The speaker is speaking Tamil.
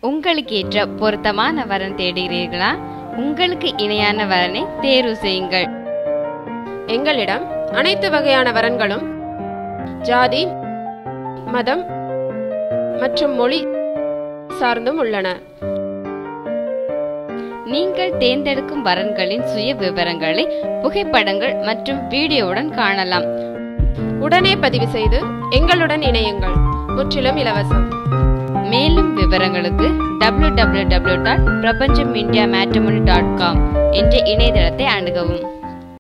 உங்களுக்கு ஏற்ற பொருத்தமான வரன் தேடுகிறீர்களா உங்களுக்கு இணையான வரனை தேர்வு செய்யுங்கள் எங்களிடம் அனைத்து வகையான வரன்களும் ஜாதி மதம் மற்றும் மொழி சார்ந்தும் உள்ளன நீங்கள் தேர்ந்தெடுக்கும் வரன்களின் சுய விவரங்களை புகைப்படங்கள் மற்றும் வீடியோவுடன் காணலாம் உடனே பதிவு செய்து எங்களுடன் இணையுங்கள் முற்றிலும் இலவசம் மேலும் விவரங்களுக்கு W W W dot Prabanjam India Matrimony dot com என்ற இணையதளத்தை அணுகவும்